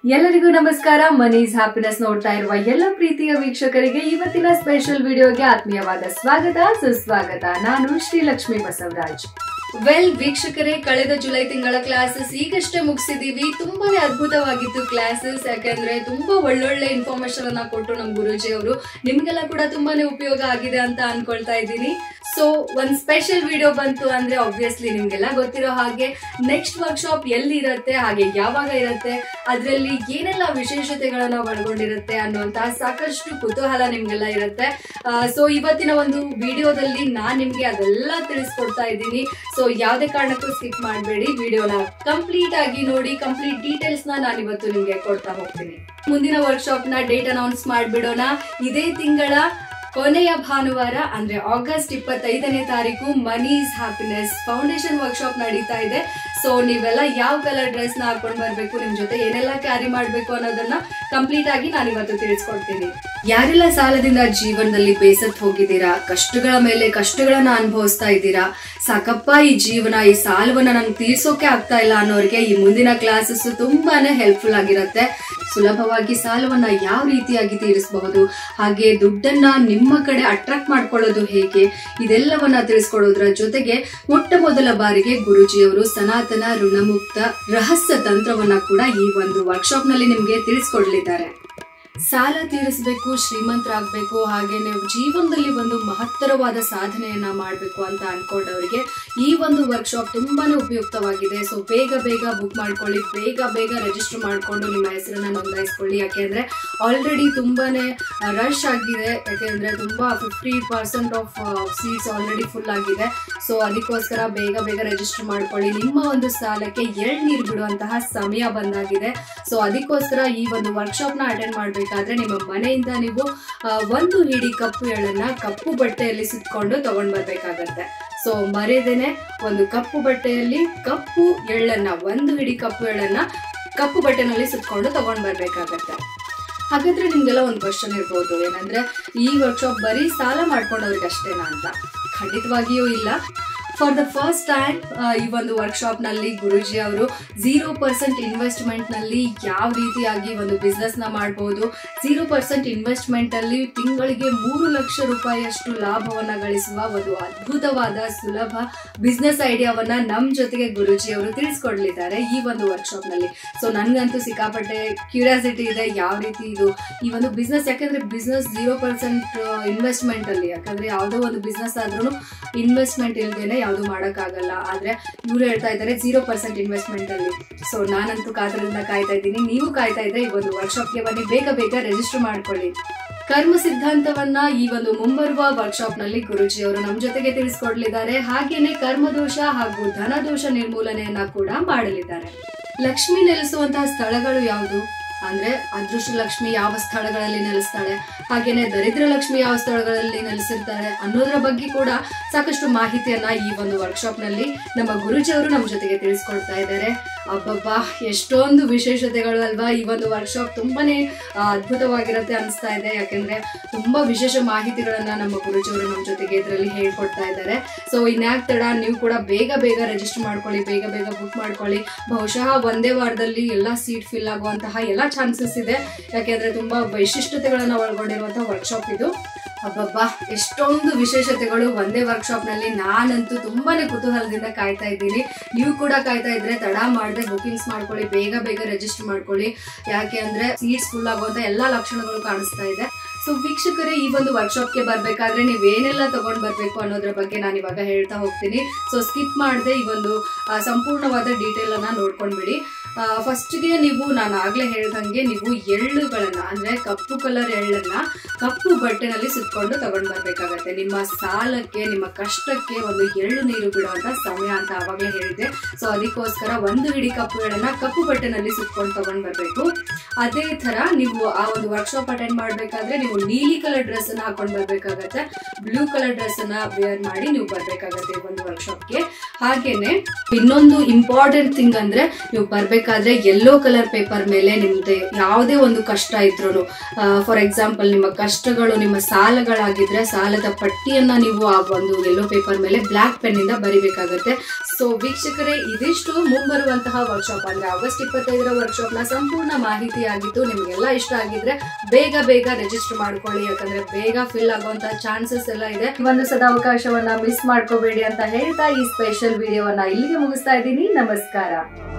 ಎಲ್ಲರಿಗೂ ನಮಸ್ಕಾರ monies happiness ನೋಡ್ತಾ ಇರುವ ಎಲ್ಲ ಪ್ರೀತಿಯ ವೀಕ್ಷಕರಿಗೆ ಇವತ್ತಿನ ಸ್ಪೆಷಲ್ ವಿಡಿಯೋಗೆ ಆತ್ಮೀಯವಾದ ಸ್ವಾಗತ ಸುಸ್ವಾಗತ ನಾನು ಶ್ರೀಲಕ್ಷ್ಮಿ ಬಸವರಾಜ್ ವೆಲ್ ವೀಕ್ಷಕರೇ ಕಳೆದ ಜುಲೈ ತಿಂಗಳ ಕ್ಲಾಸಸ್ ಈಗಷ್ಟೇ ಮುಗಿಸಿದೀವಿ ತುಂಬಾನೇ ಅದ್ಭುತವಾಗಿತ್ತು ಕ್ಲಾಸಸ್ ಯಾಕಂದ್ರೆ ತುಂಬಾ ಒಳ್ಳೊಳ್ಳೆ ಇನ್ಫಾರ್ಮೇಶನ್ ಅನ್ನ ಕೊಟ್ಟು ನಮ್ ಗುರುಜಿ ಅವರು ನಿಮ್ಗೆಲ್ಲ ಕೂಡ ತುಂಬಾನೇ ಉಪಯೋಗ ಆಗಿದೆ ಅಂತ ಅನ್ಕೊಳ್ತಾ ಇದ್ದೀನಿ ಸೊ ಒಂದ್ ಸ್ಪೆಷಲ್ ವಿಡಿಯೋ ಬಂತು ಅಂದ್ರೆ ಆಬ್ವಿಯಸ್ಲಿ ನಿಮ್ಗೆಲ್ಲ ಗೊತ್ತಿರೋ ಹಾಗೆ ನೆಕ್ಸ್ಟ್ ವರ್ಕ್ಶಾಪ್ ಎಲ್ಲಿ ಇರುತ್ತೆ ಹಾಗೆ ಯಾವಾಗ ಇರುತ್ತೆ ಅದರಲ್ಲಿ ಏನೆಲ್ಲ ವಿಶೇಷತೆಗಳನ್ನ ಒಳಗೊಂಡಿರುತ್ತೆ ಅನ್ನುವಂತಹ ಸಾಕಷ್ಟು ಕುತೂಹಲ ನಿಮ್ಗೆಲ್ಲ ಇರುತ್ತೆ ಸೊ ಇವತ್ತಿನ ಒಂದು ವಿಡಿಯೋದಲ್ಲಿ ನಾನ್ ನಿಮ್ಗೆ ಅದೆಲ್ಲ ತಿಳಿಸ್ಕೊಡ್ತಾ ಇದ್ದೀನಿ ಸೊ ಯಾವುದೇ ಕಾರಣಕ್ಕೂ ಸ್ಕಿಪ್ ಮಾಡಬೇಡಿ ವಿಡಿಯೋನ ಕಂಪ್ಲೀಟ್ ಆಗಿ ನೋಡಿ ಕಂಪ್ಲೀಟ್ ಡೀಟೇಲ್ಸ್ ನ ನಾನು ಇವತ್ತು ನಿಮ್ಗೆ ಕೊಡ್ತಾ ಹೋಗ್ತೀನಿ ಮುಂದಿನ ವರ್ಕ್ಶಾಪ್ ನ ಡೇಟ್ ಅನೌನ್ಸ್ ಮಾಡ್ಬಿಡೋಣ ಇದೇ ತಿಂಗಳ ಕೊನೆಯ ಭಾನುವಾರ ಅಂದ್ರೆ ಆಗಸ್ಟ್ ಇಪ್ಪತ್ತೈದನೇ ತಾರೀಕು ಮನೀಸ್ ಹ್ಯಾಪಿನೆಸ್ ಫೌಂಡೇಶನ್ ವರ್ಕ್ಶಾಪ್ ನಡೀತಾ ಇದೆ ಸೊ ನೀವೆಲ್ಲ ಯಾವ ಕಲರ್ ಡ್ರೆಸ್ ನ ಹಾಕೊಂಡ್ ಬರ್ಬೇಕು ನಿಮ್ ಜೊತೆ ಏನೆಲ್ಲ ಕ್ಯಾರಿ ಮಾಡ್ಬೇಕು ಅನ್ನೋದನ್ನ ಕಂಪ್ಲೀಟ್ ಆಗಿ ನಾನು ಇವತ್ತು ತಿಳಿಸ್ಕೊಡ್ತೀನಿ ಯಾರೆಲ್ಲ ಸಾಲದಿಂದ ಜೀವನದಲ್ಲಿ ಬೇಸತ್ ಹೋಗಿದ್ದೀರಾ ಕಷ್ಟಗಳ ಮೇಲೆ ಕಷ್ಟಗಳನ್ನ ಅನುಭವಿಸ್ತಾ ಇದ್ದೀರಾ ಸಾಕಪ್ಪ ಈ ಜೀವನ ಈ ಸಾಲವನ್ನ ನನ್ಗೆ ತೀರ್ಸೋಕೆ ಆಗ್ತಾ ಇಲ್ಲ ಅನ್ನೋರಿಗೆ ಈ ಮುಂದಿನ ಕ್ಲಾಸಸ್ ತುಂಬಾನೇ ಹೆಲ್ಪ್ಫುಲ್ ಆಗಿರುತ್ತೆ ಸುಲಭವಾಗಿ ಸಾಲವನ್ನ ಯಾವ ರೀತಿಯಾಗಿ ತೀರಿಸಬಹುದು ಹಾಗೆ ದುಡ್ಡನ್ನ ನಿಮ್ಮ ಕಡೆ ಅಟ್ರಾಕ್ಟ್ ಮಾಡ್ಕೊಳ್ಳೋದು ಹೇಗೆ ಇದೆಲ್ಲವನ್ನ ತಿಳಿಸ್ಕೊಡೋದ್ರ ಜೊತೆಗೆ ಮೊಟ್ಟ ಮೊದಲ ಬಾರಿಗೆ ಗುರುಜಿಯವರು ಸನಾತನ ಋಣಮುಕ್ತ ರಹಸ್ಯ ತಂತ್ರವನ್ನ ಕೂಡ ಈ ಒಂದು ವರ್ಕ್ಶಾಪ್ ನಲ್ಲಿ ನಿಮ್ಗೆ ತಿಳಿಸ್ಕೊಡ್ಲಿದ್ದಾರೆ ಸಾಲ ತೀರಿಸಬೇಕು ಶ್ರೀಮಂತರಾಗಬೇಕು ಹಾಗೆ ನೀವು ಜೀವನದಲ್ಲಿ ಒಂದು ಮಹತ್ತರವಾದ ಸಾಧನೆಯನ್ನ ಮಾಡಬೇಕು ಅಂತ ಅನ್ಕೊಂಡವರಿಗೆ ಈ ಒಂದು ವರ್ಕ್ಶಾಪ್ ತುಂಬಾನೇ ಉಪಯುಕ್ತವಾಗಿದೆ ಸೊ ಬೇಗ ಬೇಗ ಬುಕ್ ಮಾಡ್ಕೊಳ್ಳಿ ಬೇಗ ಬೇಗ ರಿಜಿಸ್ಟರ್ ಮಾಡಿಕೊಂಡು ನಿಮ್ಮ ಹೆಸರನ್ನ ನೋಂದಾಯಿಸ್ಕೊಳ್ಳಿ ಯಾಕೆಂದ್ರೆ ಆಲ್ರೆಡಿ ತುಂಬಾನೇ ರಶ್ ಆಗಿದೆ ಯಾಕೆಂದ್ರೆ ತುಂಬಾ fifty percent of seats already full ಆಗಿದೆ ಸೊ ಅದಕ್ಕೋಸ್ಕರ ಬೇಗ ಬೇಗ ರಿಜಿಸ್ಟರ್ ಮಾಡ್ಕೊಳ್ಳಿ ನಿಮ್ಮ ಒಂದು ಸಾಲಕ್ಕೆ ಎಳ್ನೀರು ಬಿಡುವಂತಹ ಸಮಯ ಬಂದಾಗಿದೆ ಸೊ ಅದಕ್ಕೋಸ್ಕರ ಈ ಒಂದು ವರ್ಕ್ಶಾಪ್ ನ ಅಟೆಂಡ್ ಮಾಡಬೇಕಾದ್ರೆ ನಿಮ್ಮ ಮನೆಯಿಂದ ನೀವು ಆ, ಒಂದು ಹಿಡಿ ಕಪ್ಪು ಎಳ್ಳನ್ನ ಕಪ್ಪು ಬಟ್ಟೆಯಲ್ಲಿ ಸುತ್ಕೊಂಡು ತಗೊಂಡ್ ಬರ್ಬೇಕಾಗತ್ತೆ ಸೊ ಮರೆದೇನೆ ಒಂದು ಕಪ್ಪು ಬಟ್ಟೆಯಲ್ಲಿ ಕಪ್ಪು ಎಳ್ಳನ್ನ ಒಂದು ಹಿಡಿ ಕಪ್ಪು ಎಳ್ಳನ್ನ ಕಪ್ಪು ಬಟ್ಟೆನಲ್ಲಿ ಸುತ್ಕೊಂಡು ತಗೊಂಡ್ ಬರ್ಬೇಕಾಗತ್ತೆ ಹಾಗಾದ್ರೆ ನಿಮ್ಗೆಲ್ಲ ಒಂದು ಕ್ವಶನ್ ಇರ್ಬೋದು ಏನಂದ್ರೆ ಈ ವರ್ಕ್ಶಾಪ್ ಬರೀ ಸಾಲ ಮಾಡ್ಕೊಂಡವ್ರಿಗೆ ಅಷ್ಟೇನಾ ಅಂತ ಖಂಡಿತವಾಗಿಯೂ ಇಲ್ಲ ಫಾರ್ ದ ಫಸ್ಟ್ ಟೈಮ್ ಈ ಒಂದು ವರ್ಕ್ಶಾಪ್ ನಲ್ಲಿ ಗುರುಜಿ ಅವರು ಝೀರೋ ಪರ್ಸೆಂಟ್ ಇನ್ವೆಸ್ಟ್ಮೆಂಟ್ ನಲ್ಲಿ ಯಾವ ರೀತಿಯಾಗಿ ಒಂದು ಬಿಸ್ನೆಸ್ ನ ಮಾಡಬಹುದು ಝೀರೋ ಪರ್ಸೆಂಟ್ ಇನ್ವೆಸ್ಟ್ಮೆಂಟ್ ಅಲ್ಲಿ ತಿಂಗಳಿಗೆ ಮೂರು ಲಕ್ಷ ರೂಪಾಯಿಯಷ್ಟು ಲಾಭವನ್ನ ಗಳಿಸುವ ಒಂದು ಅದ್ಭುತವಾದ ಸುಲಭ ಬಿಸ್ನೆಸ್ ಐಡಿಯಾವನ್ನ ನಮ್ ಜೊತೆಗೆ ಗುರುಜಿ ಅವರು ತಿಳಿಸ್ಕೊಡ್ಲಿದ್ದಾರೆ ಈ ಒಂದು ವರ್ಕ್ಶಾಪ್ ನಲ್ಲಿ ಸೊ ನನ್ಗಂತೂ ಸಿಕ್ಕಾಪಟ್ಟೆ ಕ್ಯೂರಿಯಾಸಿಟಿ ಇದೆ ಯಾವ ರೀತಿ ಇದು ಈ ಒಂದು ಬಿಸ್ನೆಸ್ ಯಾಕಂದ್ರೆ ಬಿಸ್ನೆಸ್ ಝೀರೋ ಪರ್ಸೆಂಟ್ ಇನ್ವೆಸ್ಟ್ಮೆಂಟ್ ಅಲ್ಲಿ ಯಾಕಂದ್ರೆ ಯಾವುದೋ ಒಂದು ಬಿಸ್ನೆಸ್ ಆದ್ರೂ ಇನ್ವೆಸ್ಟ್ಮೆಂಟ್ ಇಲ್ದೇನೆ ಯಾವುದು ಮಾಡೋಕ್ಕಾಗಲ್ಲ ಆದ್ರೆ ಇವ್ರು ಹೇಳ್ತಾ ಇದ್ದಾರೆ ಝೀರೋ ಪರ್ಸೆಂಟ್ ಇನ್ವೆಸ್ಟ್ಮೆಂಟ್ ಅಲ್ಲಿ ಸೊ ನಾನಂತೂ ಕಾತರದಿಂದ ಕಾಯ್ತಾ ಇದ್ದೀನಿ ನೀವು ಕಾಯ್ತಾ ಇದ್ರೆ ಈ ಒಂದು ವರ್ಕ್ಶಾಪ್ಗೆ ಬನ್ನಿ ಬೇಗ ಬೇಗ ರಿಜಿಸ್ಟರ್ ಮಾಡ್ಕೊಳ್ಳಿ ಕರ್ಮ ಸಿದ್ಧಾಂತವನ್ನ ಈ ಒಂದು ಮುಂಬರುವ ವರ್ಕ್ಶಾಪ್ ನಲ್ಲಿ ಗುರುಜಿ ಅವರು ನಮ್ ಜೊತೆಗೆ ತಿಳಿಸ್ಕೊಡ್ಲಿದ್ದಾರೆ ಹಾಗೇನೆ ಕರ್ಮದೋಷ ಹಾಗೂ ಧನದೋಷ ನಿರ್ಮೂಲನೆಯನ್ನ ಕೂಡ ಮಾಡಲಿದ್ದಾರೆ ಲಕ್ಷ್ಮಿ ನೆಲೆಸುವಂತಹ ಸ್ಥಳಗಳು ಯಾವುದು ಅಂದ್ರೆ ಅದೃಷ್ಟ ಲಕ್ಷ್ಮಿ ಯಾವ ಸ್ಥಳಗಳಲ್ಲಿ ನೆಲೆಸ್ತಾಳೆ ಹಾಗೇನೆ ದರಿದ್ರ ಲಕ್ಷ್ಮಿ ಯಾವ ಸ್ಥಳಗಳಲ್ಲಿ ನೆಲೆಸಿರ್ತಾರೆ ಅನ್ನೋದ್ರ ಬಗ್ಗೆ ಕೂಡ ಸಾಕಷ್ಟು ಮಾಹಿತಿಯನ್ನ ಈ ಒಂದು ವರ್ಕ್ಶಾಪ್ ನಲ್ಲಿ ನಮ್ಮ ಗುರುಜಿ ಅವರು ನಮ್ಮ ಜೊತೆಗೆ ತಿಳಿಸ್ಕೊಡ್ತಾ ಇದ್ದಾರೆ ಅಬ್ಬಬ್ಬಾ ಎಷ್ಟೊಂದು ವಿಶೇಷತೆಗಳು ಅಲ್ವಾ ಈ ಒಂದು ವರ್ಕ್ಶಾಪ್ ತುಂಬಾನೇ ಆ, ಅದ್ಭುತವಾಗಿರುತ್ತೆ ಅನಿಸ್ತಾ ಇದೆ ಯಾಕೆಂದ್ರೆ ತುಂಬಾ ವಿಶೇಷ ಮಾಹಿತಿಗಳನ್ನ ನಮ್ಮ ಗುರುಜಿಯವರು ನಮ್ಮ ಜೊತೆಗೆ ಇದರಲ್ಲಿ ಹೇಳ್ಕೊಡ್ತಾ ಇದ್ದಾರೆ ಸೊ ಇನ್ಯಾಕ್ ತಡ ನೀವು ಕೂಡ ಬೇಗ ಬೇಗ ರಿಜಿಸ್ಟರ್ ಮಾಡ್ಕೊಳ್ಳಿ ಬೇಗ ಬೇಗ ಬುಕ್ ಮಾಡ್ಕೊಳ್ಳಿ ಬಹುಶಃ ಒಂದೇ ವಾರದಲ್ಲಿ ಎಲ್ಲ ಸೀಟ್ ಫಿಲ್ ಆಗುವಂತಹ ಎಲ್ಲ ಚಾನ್ಸಸ್ ಇದೆ ಯಾಕೆಂದ್ರೆ ತುಂಬಾ ವೈಶಿಷ್ಟ್ಯತೆಗಳನ್ನ ಒಳಗೊಂಡಿರುವಂತಹ ವರ್ಕ್ಶಾಪ್ ಇದು ಅಬ್ಬಬ್ಬಾ ಎಷ್ಟೊಂದು ವಿಶೇಷತೆಗಳು ಒಂದೇ ವರ್ಕ್ಶಾಪ್ ನಲ್ಲಿ ನಾನಂತೂ ತುಂಬಾನೇ ಕುತೂಹಲದಿಂದ ಕಾಯ್ತಾ ಇದ್ದೀನಿ ನೀವು ಕೂಡ ಕಾಯ್ತಾ ಇದ್ರೆ ತಡ ಮಾಡದೆ ಬುಕಿಂಗ್ಸ್ ಮಾಡ್ಕೊಳ್ಳಿ ಬೇಗ ಬೇಗ ರಿಜಿಸ್ಟರ್ ಮಾಡ್ಕೊಳ್ಳಿ ಯಾಕೆ ಅಂದ್ರೆ ಸೀಟ್ಸ್ ಫುಲ್ ಆಗುವಂತ ಎಲ್ಲಾ ಲಕ್ಷಣಗಳು ಕಾಣಿಸ್ತಾ ಇದೆ ಸೊ ವೀಕ್ಷಕರೇ ಈ ಒಂದು ವರ್ಕ್ಶಾಪ್ಗೆ ಬರ್ಬೇಕಾದ್ರೆ ನೀವು ಏನೆಲ್ಲ ತಗೊಂಡ್ ಬರ್ಬೇಕು ಅನ್ನೋದ್ರ ಬಗ್ಗೆ ನಾನು ಇವಾಗ ಹೇಳ್ತಾ ಹೋಗ್ತೀನಿ ಸೊ ಸ್ಕಿಪ್ ಮಾಡದೆ ಈ ಒಂದು ಆ, ಸಂಪೂರ್ಣವಾದ ಡೀಟೇಲ್ ಅನ್ನ ನೋಡ್ಕೊಂಡ್ಬಿಡಿ ಫಸ್ಟ್ಗೆ ನೀವು ನಾನು ಆಗ್ಲೇ ಹೇಳ್ದಂಗೆ ನೀವು ಎಳ್ಳುಗಳನ್ನ ಅಂದ್ರೆ ಕಪ್ಪು ಕಲರ್ ಎಳ್ಳನ್ನ ಕಪ್ಪು ಬಟ್ಟೆನಲ್ಲಿ ಸುತ್ಕೊಂಡು ತಗೊಂಡ್ ಬರ್ಬೇಕಾಗತ್ತೆ ನಿಮ್ಮ ಸಾಲಕ್ಕೆ ನಿಮ್ಮ ಕಷ್ಟಕ್ಕೆ ಒಂದು ಎಳ್ಳು ನೀರು ಬಿಡುವಂತ ಸಮಯ ಅಂತ ಆವಾಗಲೇ ಹೇಳಿದೆ ಸೊ ಅದಕ್ಕೋಸ್ಕರ ಒಂದು ಹಿಡಿ ಕಪ್ಪು ಎಳ್ಳನ್ನ ಕಪ್ಪು ಬಟ್ಟೆನಲ್ಲಿ ಸುತ್ಕೊಂಡು ತಗೊಂಡ್ ಬರ್ಬೇಕು ಅದೇ ತರ ನೀವು ಆ ಒಂದು ವರ್ಕ್ಶಾಪ್ ಅಟೆಂಡ್ ಮಾಡ್ಬೇಕಾದ್ರೆ ನೀವು ನೀಲಿ ಕಲರ್ ಡ್ರೆಸ್ ಅನ್ನ ಹಾಕೊಂಡ್ ಬರ್ಬೇಕಾಗತ್ತೆ ಬ್ಲೂ ಕಲರ್ ಡ್ರೆಸ್ ಅನ್ನ ವೇರ್ ಮಾಡಿ ನೀವು ಬರ್ಬೇಕಾಗತ್ತೆ ಈ ಒಂದು ವರ್ಕ್ಶಾಪ್ಗೆ ಹಾಗೇನೆ ಇನ್ನೊಂದು ಇಂಪಾರ್ಟೆಂಟ್ ಥಿಂಗ್ ಅಂದ್ರೆ ನೀವು ಬರ್ಬೇಕಾದ್ರೆ ಯೆಲ್ಲೋ ಕಲರ್ ಪೇಪರ್ ಮೇಲೆ ನಿಮ್ದು ಯಾವುದೇ ಒಂದು ಕಷ್ಟ ಇದ್ರು ಫಾರ್ ಎಕ್ಸಾಂಪಲ್ ನಿಮ್ಮ ಕಷ್ಟಗಳು ನಿಮ್ಮ ಸಾಲಗಳಾಗಿದ್ರೆ ಸಾಲದ ಪಟ್ಟಿಯನ್ನ ನೀವು ಆ ಒಂದು ಯೆಲ್ಲೋ ಪೇಪರ್ ಮೇಲೆ ಬ್ಲ್ಯಾಕ್ ಪೆನ್ ಇಂದ ಬರಿಬೇಕಾಗುತ್ತೆ ಸೊ ವೀಕ್ಷಕರೇ ಇದಿಷ್ಟು ಮುಂಬರುವಂತಹ ವರ್ಕ್ಶಾಪ್ ಅಂದ್ರೆ ಆಗಸ್ಟ್ ಇಪ್ಪತ್ತೈದರ ವರ್ಕ್ಶಾಪ್ ನ ಸಂಪೂರ್ಣ ಮಾಹಿತಿ ಆಗಿತ್ತು ನಿಮ್ಗೆಲ್ಲ ಇಷ್ಟ ಆಗಿದ್ರೆ ಬೇಗ ಬೇಗ ರಿಜಿಸ್ಟರ್ ಮಾಡ್ಕೊಳ್ಳಿ ಯಾಕಂದ್ರೆ ಬೇಗ ಫಿಲ್ ಆಗುವಂತ ಚಾನ್ಸಸ್ ಎಲ್ಲ ಇದೆ ಈ ಒಂದು ಸದಾವಕಾಶವನ್ನ ಮಿಸ್ ಮಾಡ್ಕೋಬೇಡಿ ಅಂತ ಹೇಳ್ತಾ ಈ ಸ್ಪೆಷಲ್ ವಿಡಿಯೋವನ್ನ ಇಲ್ಲಿಗೆ ಮುಗಿಸ್ತಾ ಇದ್ದೀನಿ ನಮಸ್ಕಾರ